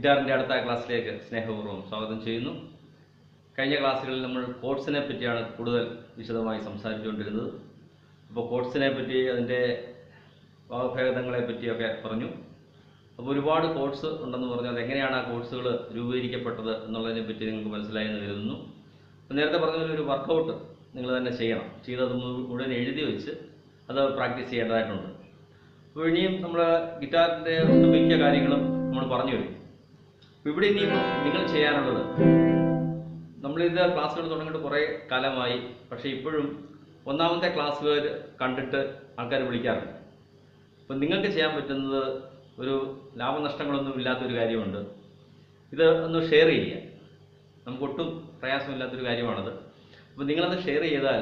ഗിറ്റാറിൻ്റെ അടുത്ത ക്ലാസ്സിലേക്ക് സ്നേഹപൂർവ്വം സ്വാഗതം ചെയ്യുന്നു കഴിഞ്ഞ ക്ലാസ്സുകളിൽ നമ്മൾ കോഡ്സിനെ പറ്റിയാണ് കൂടുതൽ വിശദമായി സംസാരിച്ചുകൊണ്ടിരുന്നത് അപ്പോൾ കോഡ്സിനെ പറ്റി അതിൻ്റെ ഭാവഭേദങ്ങളെ പറ്റിയൊക്കെ പറഞ്ഞു അപ്പോൾ ഒരുപാട് കോഴ്സ് ഉണ്ടെന്ന് പറഞ്ഞു അത് എങ്ങനെയാണ് ആ കോഴ്സുകൾ രൂപീകരിക്കപ്പെട്ടത് എന്നുള്ളതിനെ പറ്റി നിങ്ങൾക്ക് മനസ്സിലായി എന്ന് കരുതുന്നു അപ്പോൾ നേരത്തെ പറഞ്ഞ പോലെ ഒരു വർക്കൗട്ട് നിങ്ങൾ തന്നെ ചെയ്യണം ചെയ്തത് മു- മുഴുവൻ എഴുതി വെച്ച് അത് പ്രാക്ടീസ് ചെയ്യേണ്ടതായിട്ടുണ്ട് അപ്പോൾ ഇനിയും നമ്മൾ ഗിറ്റാറിൻ്റെ ഒട്ടുമിക്ക കാര്യങ്ങളും നമ്മൾ പറഞ്ഞു വരും അപ്പോൾ ഇവിടെ ഇനിയും നിങ്ങൾ ചെയ്യാനുള്ളത് നമ്മളിത് ക്ലാസ്സുകൾ തുടങ്ങിയിട്ട് കുറേ കാലമായി പക്ഷേ ഇപ്പോഴും ഒന്നാമത്തെ ക്ലാസ്സുകൾ കണ്ടിട്ട് ആൾക്കാർ വിളിക്കാറുണ്ട് അപ്പം നിങ്ങൾക്ക് ചെയ്യാൻ പറ്റുന്നത് ഒരു ലാഭനഷ്ടങ്ങളൊന്നും ഇല്ലാത്തൊരു കാര്യമുണ്ട് ഇത് ഒന്ന് ഷെയർ ചെയ്യുക നമുക്കൊട്ടും പ്രയാസമില്ലാത്തൊരു കാര്യമാണത് അപ്പോൾ നിങ്ങളത് ഷെയർ ചെയ്താൽ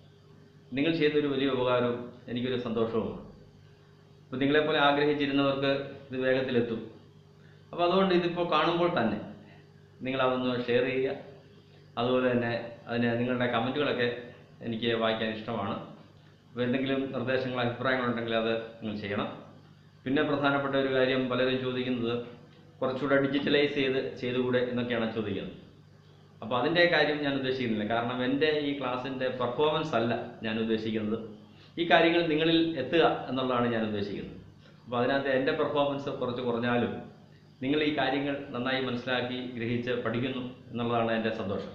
നിങ്ങൾ ചെയ്യുന്നൊരു വലിയ ഉപകാരവും എനിക്കൊരു സന്തോഷവുമാണ് അപ്പോൾ നിങ്ങളെപ്പോലെ ആഗ്രഹിച്ചിരുന്നവർക്ക് ഇത് വേഗത്തിലെത്തും അപ്പോൾ അതുകൊണ്ട് ഇതിപ്പോൾ കാണുമ്പോൾ തന്നെ നിങ്ങളതൊന്ന് ഷെയർ ചെയ്യുക അതുപോലെ തന്നെ അതിന് നിങ്ങളുടെ കമൻറ്റുകളൊക്കെ എനിക്ക് വായിക്കാൻ ഇഷ്ടമാണ് അപ്പോൾ എന്തെങ്കിലും നിർദ്ദേശങ്ങൾ അഭിപ്രായങ്ങളുണ്ടെങ്കിൽ അത് നിങ്ങൾ ചെയ്യണം പിന്നെ പ്രധാനപ്പെട്ട ഒരു കാര്യം പലരും ചോദിക്കുന്നത് കുറച്ചുകൂടെ ഡിജിറ്റലൈസ് ചെയ്ത് ചെയ്തുകൂടെ എന്നൊക്കെയാണ് ചോദിക്കുന്നത് അപ്പോൾ അതിൻ്റെ കാര്യം ഞാൻ ഉദ്ദേശിക്കുന്നില്ല കാരണം എൻ്റെ ഈ ക്ലാസ്സിൻ്റെ പെർഫോമൻസ് അല്ല ഞാൻ ഉദ്ദേശിക്കുന്നത് ഈ കാര്യങ്ങൾ നിങ്ങളിൽ എത്തുക എന്നുള്ളതാണ് ഞാൻ ഉദ്ദേശിക്കുന്നത് അപ്പോൾ അതിനകത്ത് എൻ്റെ പെർഫോമൻസ് കുറച്ച് കുറഞ്ഞാലും നിങ്ങൾ ഈ കാര്യങ്ങൾ നന്നായി മനസ്സിലാക്കി ഗ്രഹിച്ച് പഠിക്കുന്നു എന്നുള്ളതാണ് എൻ്റെ സന്തോഷം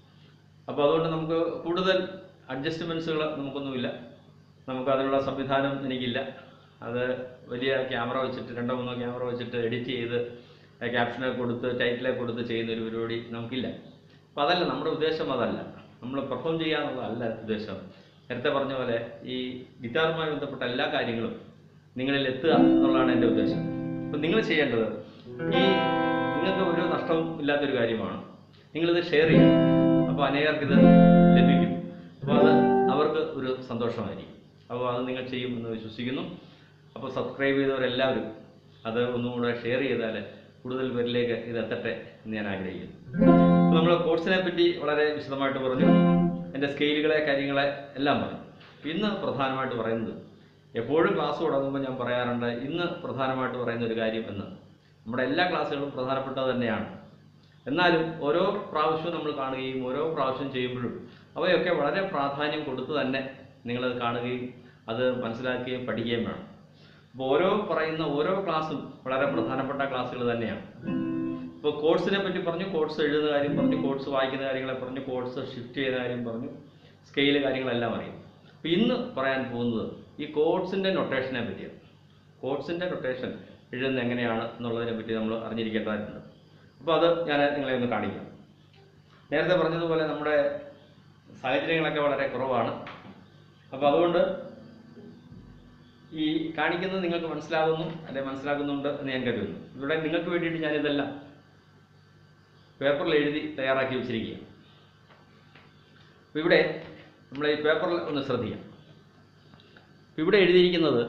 അപ്പോൾ അതുകൊണ്ട് നമുക്ക് കൂടുതൽ അഡ്ജസ്റ്റ്മെൻറ്റ്സുകൾ നമുക്കൊന്നുമില്ല നമുക്ക് അതിനുള്ള സംവിധാനം എനിക്കില്ല അത് വലിയ ക്യാമറ വെച്ചിട്ട് രണ്ടോ മൂന്നോ ക്യാമറ വെച്ചിട്ട് എഡിറ്റ് ചെയ്ത് ക്യാപ്ഷനൊക്കെ കൊടുത്ത് ടൈറ്റിലൊക്കെ കൊടുത്ത് ചെയ്യുന്ന ഒരു പരിപാടി നമുക്കില്ല അപ്പോൾ അതല്ല നമ്മുടെ ഉദ്ദേശം അതല്ല നമ്മൾ പെർഫോം ചെയ്യാന്നുള്ളതല്ല ഉദ്ദേശം നേരത്തെ പറഞ്ഞ പോലെ ഈ ഗിറ്റാറുമായി ബന്ധപ്പെട്ട എല്ലാ കാര്യങ്ങളും നിങ്ങളിൽ എത്തുക എന്നുള്ളതാണ് എൻ്റെ ഉദ്ദേശം അപ്പോൾ നിങ്ങൾ ചെയ്യേണ്ടത് ഈ നിങ്ങൾക്ക് ഒരു നഷ്ടവും ഇല്ലാത്തൊരു കാര്യമാണ് നിങ്ങളിത് ഷെയർ ചെയ്യും അപ്പോൾ അനേകർക്ക് ഇത് ലഭിക്കും അപ്പോൾ അത് അവർക്ക് ഒരു സന്തോഷമായിരിക്കും അപ്പോൾ അത് നിങ്ങൾ ചെയ്യുമെന്ന് വിശ്വസിക്കുന്നു അപ്പോൾ സബ്സ്ക്രൈബ് ചെയ്തവരെല്ലാവരും അത് ഒന്നും കൂടെ ഷെയർ ചെയ്താൽ കൂടുതൽ പേരിലേക്ക് ഇത് എത്തട്ടെ എന്ന് ഞാൻ ആഗ്രഹിക്കുന്നു അപ്പോൾ നമ്മൾ കോഴ്സിനെ പറ്റി വളരെ വിശദമായിട്ട് പറഞ്ഞു എൻ്റെ സ്കെയിലുകളെ കാര്യങ്ങളെ എല്ലാം പറഞ്ഞു ഇന്ന് പ്രധാനമായിട്ട് പറയുന്നത് എപ്പോഴും ക്ലാസ് തുടങ്ങുമ്പോൾ ഞാൻ പറയാറുണ്ട് ഇന്ന് പ്രധാനമായിട്ട് പറയുന്ന ഒരു കാര്യം എന്ന് നമ്മുടെ എല്ലാ ക്ലാസ്സുകളും പ്രധാനപ്പെട്ടത് തന്നെയാണ് എന്നാലും ഓരോ പ്രാവശ്യവും നമ്മൾ കാണുകയും ഓരോ പ്രാവശ്യം ചെയ്യുമ്പോഴും അവയൊക്കെ വളരെ പ്രാധാന്യം കൊടുത്ത് തന്നെ നിങ്ങളത് കാണുകയും അത് മനസ്സിലാക്കുകയും പഠിക്കുകയും വേണം അപ്പോൾ ഓരോ പറയുന്ന ഓരോ ക്ലാസ്സും വളരെ പ്രധാനപ്പെട്ട ക്ലാസ്സുകൾ തന്നെയാണ് ഇപ്പോൾ കോഴ്സിനെ പറ്റി പറഞ്ഞു കോഴ്സ് എഴുതുന്ന കാര്യം പറഞ്ഞു കോഴ്സ് വായിക്കുന്ന കാര്യങ്ങളെ പറഞ്ഞു കോഴ്സ് ഷിഫ്റ്റ് ചെയ്യുന്ന കാര്യം പറഞ്ഞു സ്കെയില് കാര്യങ്ങളെല്ലാം അറിയും അപ്പോൾ ഇന്ന് പറയാൻ പോകുന്നത് ഈ കോഴ്സിൻ്റെ നൊട്ടേഷനെ പറ്റിയാണ് കോഴ്സിൻ്റെ നൊട്ടേഷൻ എഴുതുന്നത് എങ്ങനെയാണ് എന്നുള്ളതിനെ പറ്റി നമ്മൾ അറിഞ്ഞിരിക്കേണ്ടതായിട്ടുണ്ട് അപ്പോൾ അത് ഞാൻ നിങ്ങളെ ഒന്ന് കാണിക്കാം നേരത്തെ പറഞ്ഞതുപോലെ നമ്മുടെ സാഹചര്യങ്ങളൊക്കെ വളരെ കുറവാണ് അപ്പോൾ അതുകൊണ്ട് ഈ കാണിക്കുന്നത് നിങ്ങൾക്ക് മനസ്സിലാകുന്നു അല്ലെ മനസ്സിലാക്കുന്നുണ്ട് എന്ന് ഞാൻ കരുതുന്നു ഇവിടെ നിങ്ങൾക്ക് വേണ്ടിയിട്ട് ഞാനിതെല്ലാം പേപ്പറിൽ എഴുതി തയ്യാറാക്കി വെച്ചിരിക്കുക അപ്പോൾ ഇവിടെ നമ്മൾ ഈ പേപ്പറിൽ ഒന്ന് ശ്രദ്ധിക്കാം അപ്പോൾ ഇവിടെ എഴുതിയിരിക്കുന്നത്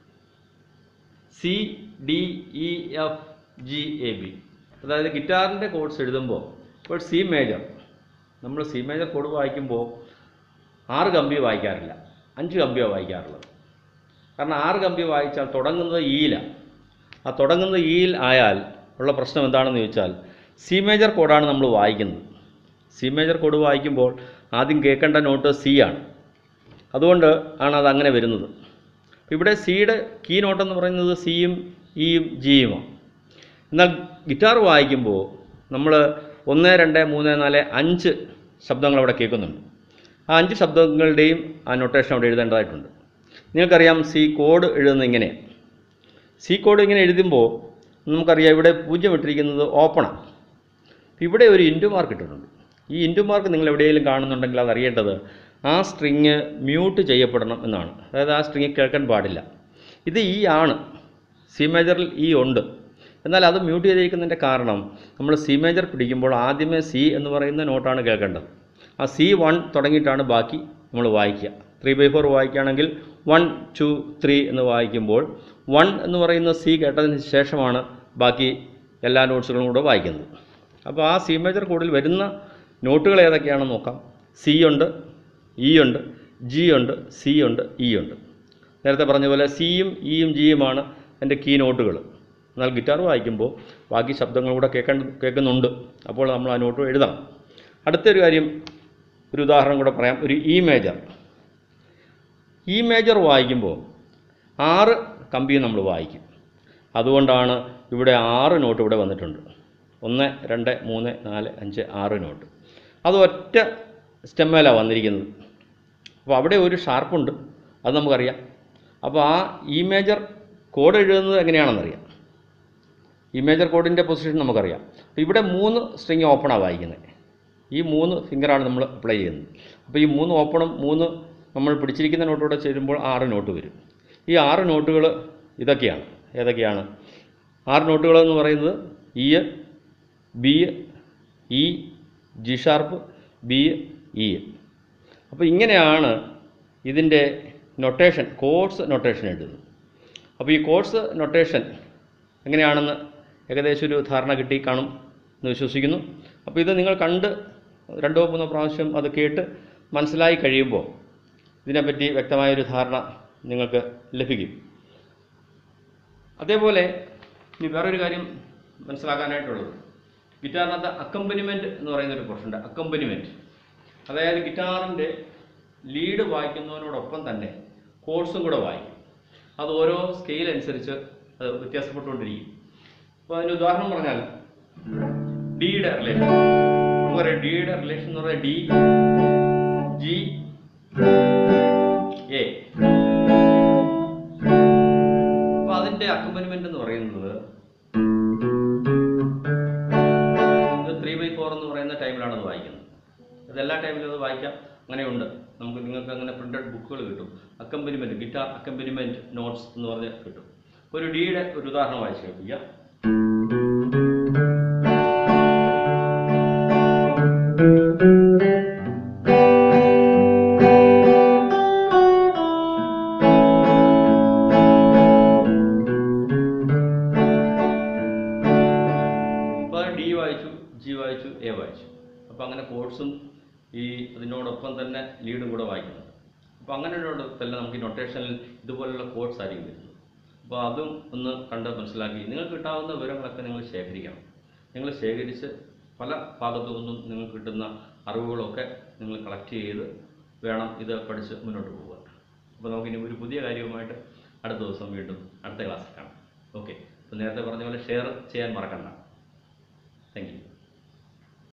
C D E F G A B അതായത് ഗിറ്റാറിൻ്റെ കോഡ്സ് എഴുതുമ്പോൾ ഇപ്പോൾ സി മേജർ നമ്മൾ സി മേജർ കോഡ് വായിക്കുമ്പോൾ ആറ് കമ്പി വായിക്കാറില്ല അഞ്ച് കമ്പിയാണ് വായിക്കാറുള്ളത് കാരണം ആറ് കമ്പി വായിച്ചാൽ തുടങ്ങുന്നത് ഈയിലാണ് ആ തുടങ്ങുന്നത് ഈയിൽ ആയാൽ ഉള്ള പ്രശ്നം എന്താണെന്ന് ചോദിച്ചാൽ സി മേജർ കോഡാണ് നമ്മൾ വായിക്കുന്നത് സി മേജർ കോഡ് വായിക്കുമ്പോൾ ആദ്യം കേൾക്കേണ്ട നോട്ട് സി ആണ് അതുകൊണ്ട് ആണ് അത് അങ്ങനെ വരുന്നത് ഇവിടെ സിയുടെ കീ നോട്ട് എന്ന് പറയുന്നത് സിയും ഇയും ജിയുമാണ് എന്നാൽ ഗിറ്റാർ വായിക്കുമ്പോൾ നമ്മൾ ഒന്ന് രണ്ട് മൂന്ന് നാല് അഞ്ച് ശബ്ദങ്ങൾ അവിടെ കേൾക്കുന്നുണ്ട് ആ അഞ്ച് ശബ്ദങ്ങളുടെയും ആ നൊട്ടേഷൻ അവിടെ എഴുതേണ്ടതായിട്ടുണ്ട് നിങ്ങൾക്കറിയാം സി കോഡ് എഴുതുന്നത് ഇങ്ങനെയാണ് സി കോഡ് ഇങ്ങനെ എഴുതുമ്പോൾ നമുക്കറിയാം ഇവിടെ പൂജ്യം ഇട്ടിരിക്കുന്നത് ഓപ്പണാണ് ഇവിടെ ഒരു ഇൻറ്റു മാർക്ക് ഇട്ടിട്ടുണ്ട് ഈ ഇൻറ്റു മാർക്ക് നിങ്ങൾ എവിടെയെങ്കിലും കാണുന്നുണ്ടെങ്കിൽ അത് അറിയേണ്ടത് ആ സ്ട്രിങ് മ്യൂട്ട് ചെയ്യപ്പെടണം എന്നാണ് അതായത് ആ സ്ട്രിങ് കേൾക്കാൻ പാടില്ല ഇത് ഈ ആണ് സി മേജറിൽ ഈ ഉണ്ട് എന്നാൽ അത് മ്യൂട്ട് ചെയ്തിരിക്കുന്നതിൻ്റെ കാരണം നമ്മൾ സി മേജർ പിടിക്കുമ്പോൾ ആദ്യമേ സി എന്ന് പറയുന്ന നോട്ടാണ് കേൾക്കേണ്ടത് ആ സി വൺ തുടങ്ങിയിട്ടാണ് ബാക്കി നമ്മൾ വായിക്കുക ത്രീ ബൈ ഫോർ വായിക്കുകയാണെങ്കിൽ വൺ ടു ത്രീ എന്ന് വായിക്കുമ്പോൾ വൺ എന്ന് പറയുന്ന സി കേട്ടതിന് ശേഷമാണ് ബാക്കി എല്ലാ നോട്ട്സുകളും കൂടെ വായിക്കുന്നത് അപ്പോൾ ആ സി മേജർ കോഡിൽ വരുന്ന നോട്ടുകൾ ഏതൊക്കെയാണെന്ന് നോക്കാം സി ഉണ്ട് ഇ ഉണ്ട് ജി ഉണ്ട് സി ഉണ്ട് ഇ ഉണ്ട് നേരത്തെ പറഞ്ഞ പോലെ സിയും ഇയും ജിയുമാണ് എൻ്റെ കീ നോട്ടുകൾ എന്നാൽ ഗിറ്റാർ വായിക്കുമ്പോൾ ബാക്കി ശബ്ദങ്ങൾ കൂടെ കേൾക്കേണ്ട കേൾക്കുന്നുണ്ട് അപ്പോൾ നമ്മൾ ആ നോട്ട് എഴുതണം അടുത്തൊരു കാര്യം ഒരു ഉദാഹരണം കൂടെ പറയാം ഒരു ഇ മേജർ ഇ മേജർ വായിക്കുമ്പോൾ ആറ് കമ്പിയും നമ്മൾ വായിക്കും അതുകൊണ്ടാണ് ഇവിടെ ആറ് നോട്ട് ഇവിടെ വന്നിട്ടുണ്ട് ഒന്ന് രണ്ട് മൂന്ന് നാല് അഞ്ച് ആറ് നോട്ട് അത് ഒറ്റ സ്റ്റെമ്മേലാണ് വന്നിരിക്കുന്നത് അപ്പോൾ അവിടെ ഒരു ഷാർപ്പുണ്ട് അത് നമുക്കറിയാം അപ്പോൾ ആ ഇ മേജർ കോഡ് എഴുതുന്നത് എങ്ങനെയാണെന്നറിയാം ഈ മേജർ കോഡിൻ്റെ പൊസിഷൻ നമുക്കറിയാം അപ്പോൾ ഇവിടെ മൂന്ന് സ്ട്രിങ് ഓപ്പണാണ് വായിക്കുന്നത് ഈ മൂന്ന് ഫിംഗറാണ് നമ്മൾ അപ്ലൈ ചെയ്യുന്നത് അപ്പോൾ ഈ മൂന്ന് ഓപ്പണും മൂന്ന് നമ്മൾ പിടിച്ചിരിക്കുന്ന നോട്ടൂടെ ചേരുമ്പോൾ ആറ് നോട്ട് വരും ഈ ആറ് നോട്ടുകൾ ഇതൊക്കെയാണ് ഏതൊക്കെയാണ് ആറ് നോട്ടുകൾ എന്ന് പറയുന്നത് E B E G sharp B E അപ്പോൾ ഇങ്ങനെയാണ് ഇതിൻ്റെ നൊട്ടേഷൻ കോഡ്സ് നൊട്ടേഷൻ എഴുതുന്നത് അപ്പോൾ ഈ കോഡ്സ് നൊട്ടേഷൻ എങ്ങനെയാണെന്ന് ഏകദേശം ഒരു ധാരണ കിട്ടി കാണും എന്ന് വിശ്വസിക്കുന്നു അപ്പോൾ ഇത് നിങ്ങൾ കണ്ട് രണ്ടോ മൂന്നോ പ്രാവശ്യം അത് കേട്ട് മനസ്സിലായി കഴിയുമ്പോൾ ഇതിനെപ്പറ്റി വ്യക്തമായൊരു ധാരണ നിങ്ങൾക്ക് ലഭിക്കും അതേപോലെ ഇനി വേറൊരു കാര്യം മനസ്സിലാക്കാനായിട്ടുള്ളത് ഗിറ്റാറിനകത്ത് അക്കമ്പനിമെൻറ്റ് എന്ന് പറയുന്ന ഒരു പോർഷൻ ഉണ്ട് അക്കമ്പനിമെൻറ്റ് അതായത് ഗിറ്റാറിൻ്റെ ലീഡ് വായിക്കുന്നതിനോടൊപ്പം തന്നെ കോഴ്സും കൂടെ വായിക്കും അത് ഓരോ സ്കെയിൽ അനുസരിച്ച് അത് വ്യത്യാസപ്പെട്ടുകൊണ്ടിരിക്കും അപ്പോൾ അതിന് ഉദാഹരണം പറഞ്ഞാൽ ഡിയുടെ റിലേഷൻ നമുക്ക് പറയാം ഡിയുടെ റിലേഷൻ എന്ന് പറഞ്ഞാൽ ഡി ജി എ അപ്പോൾ അതിൻ്റെ അക്കമ്പനിമെൻ്റ് എന്ന് പറയുന്നത് ഇത് ത്രീ ബൈ ഫോർ എന്ന് പറയുന്ന ടൈമിലാണ് അത് വായിക്കുന്നത് അത് എല്ലാ ടൈമിലും അത് വായിക്കാം അങ്ങനെയുണ്ട് നമുക്ക് നിങ്ങൾക്ക് അങ്ങനെ പ്രിന്റഡ് ബുക്കുകൾ കിട്ടും അക്കമ്പനിമെൻറ്റ് ഗിറ്റാർ അക്കമ്പനിമെൻറ്റ് നോട്ട്സ് എന്ന് പറഞ്ഞ് കിട്ടും ഒരു ഡിയുടെ ഒരു ഉദാഹരണം വായിച്ച് കേൾപ്പിക്കാം അപ്പോൾ ഡി വായിച്ചു ജി വായിച്ചു എ വായിച്ചു അപ്പോൾ അങ്ങനെ കോഡ്സും ഈ അതിനോടൊപ്പം തന്നെ ലീഡും കൂടെ വായിക്കുന്നുണ്ട് അപ്പോൾ അങ്ങനെയുള്ളതല്ല നമുക്ക് ഈ നൊട്ടേഷനിൽ ഇതുപോലുള്ള കോഡ്സ് ആയിരിക്കും വരുന്നത് അപ്പോൾ അതും ഒന്ന് കണ്ട് മനസ്സിലാക്കി നിങ്ങൾക്ക് കിട്ടാവുന്ന വിവരങ്ങളൊക്കെ നിങ്ങൾ ശേഖരിക്കണം നിങ്ങൾ ശേഖരിച്ച് പല ഭാഗത്തു നിന്നും നിങ്ങൾക്ക് കിട്ടുന്ന അറിവുകളൊക്കെ നിങ്ങൾ കളക്ട് ചെയ്ത് വേണം ഇത് പഠിച്ച് മുന്നോട്ട് പോകാൻ അപ്പോൾ നമുക്കിനി ഒരു പുതിയ കാര്യവുമായിട്ട് അടുത്ത ദിവസം വീണ്ടും അടുത്ത ക്ലാസ്സിൽ കാണാം ഓക്കെ അപ്പോൾ നേരത്തെ പറഞ്ഞ പോലെ ഷെയർ ചെയ്യാൻ മറക്കണ്ട താങ്ക് യു